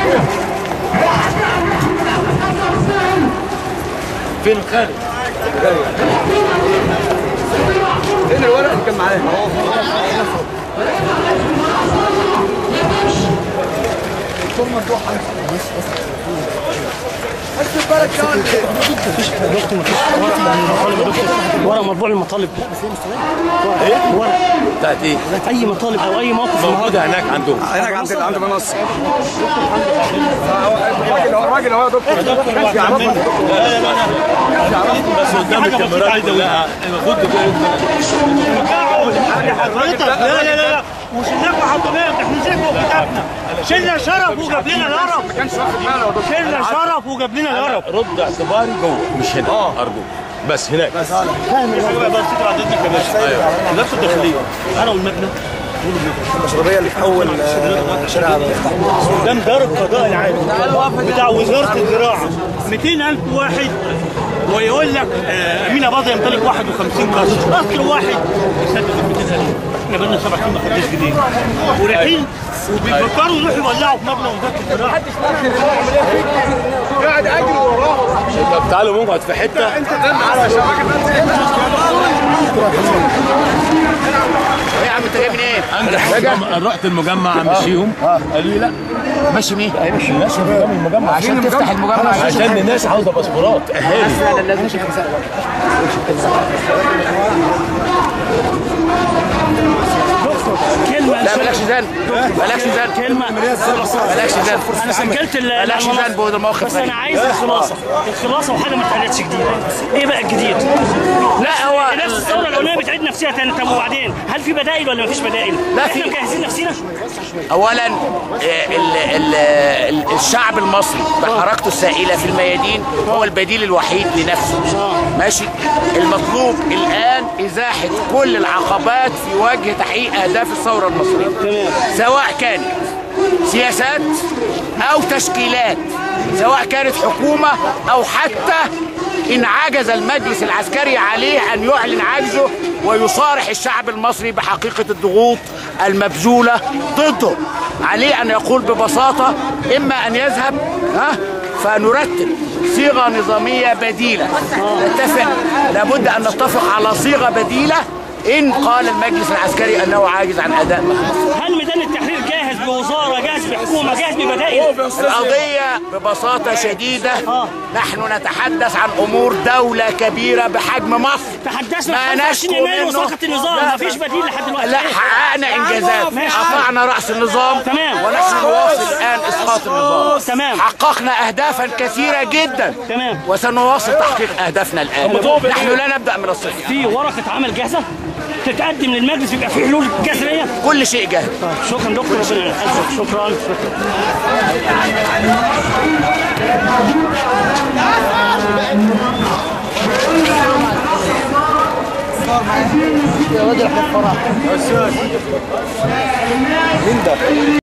فين خالد؟ فين الورق اللي كان معاه؟ ورق مرفوع للمطالب ورق بتاعت ايه؟ اي مطالب او اي موقف موجودة هناك عندهم هناك عند عند منصة الراجل هو الراجل هو يا دكتور كانش يعرفها بس قدام الكاميرات كلها خد حضرتك لا لا لا مش انك حطيناه احنا مسكنا وكتبنا شلنا شرف وجاب لنا القرف ما كانش واخد باله يا دكتور شلنا شرف وجاب لنا القرف رد اعتباري جوه مش هنا ارجوك بس هناك بس انت عدتنا كمان ايوه نفس الداخليه انا والمبنى المشربية اللي في أول آه، شارع قدام دار القضاء العادي بتاع وزاره الزراعه 200000 واحد ويقول لك آه، امين اباظه يمتلك 51 قصر قصر واحد يسدد ال 200000 احنا بقالنا سبع سنين ما خدناش جديد ورايحين وبيفكروا يروحوا يولعوا في مبنى وزاره الزراعه قاعد أجري وراه طب تعالوا نقعد في حته أنت تم على شبكة ايه يا عم انت جاي منين؟ انجح رحت المجمع امشيهم قالوا لي لا ماشي مين؟ ماشي ماشي قدام المجمع عشان تفتح المجمع عشان الناس عاوزه باسبورات اهالي لازم كلمه لا مالكش ذنب مالكش ذنب كلمه مالكش ذنب انا سجلت ال- مالكش المنصة. ذنب وده موقف بس انا غريب. عايز الخلاصه الخلاصه وحاجه ما اتقالتش جديده ايه بقى الجديد؟ لا هو نفس الثوره الاولانيه بتعيد نفسها تاني طب وبعدين هل في بدائل ولا مفيش بدائل؟ لا، احنا في. مجهزين نفسنا اولا آه، ال ال ال الشعب المصري بحركته السائله في الميادين هو البديل الوحيد لنفسه ماشي المطلوب الان ازاحه كل العقبات في وجه تحقيق اهداف الثوره المصريه تمام. سواء كانت سياسات او تشكيلات سواء كانت حكومه او حتى ان عجز المجلس العسكري عليه ان يعلن عجزه ويصارح الشعب المصري بحقيقه الضغوط المبذوله ضده عليه ان يقول ببساطه اما ان يذهب ها فنرتب صيغه نظاميه بديله نتفق لابد ان نتفق على صيغه بديله ان قال المجلس العسكري انه عاجز عن اداء مهمته هل ميدان التحرير جاهز بوزاره جاهز بحكومه جاهز ببدائل؟ القضية ببساطة شديدة نحن نتحدث عن أمور دولة كبيرة بحجم مصر تحدثنا ما عن 25 نشكو يناير منه. وسقط النظام لا، مفيش بديل لحد دلوقتي لا حققنا إنجازات ماشي. قطعنا رأس النظام تمام. ونحن نواصل الآن إسقاط النظام تمام. حققنا أهدافا كثيرة جدا تمام. وسنواصل تحقيق أهدافنا الآن نحن لا نبدأ من الصفر في ورقه عمل جاهزه تتقدم للمجلس يبقى في حلول جذريه كل شيء جاهز شكرا دكتور ربنا يحفظك شكرا مين ده؟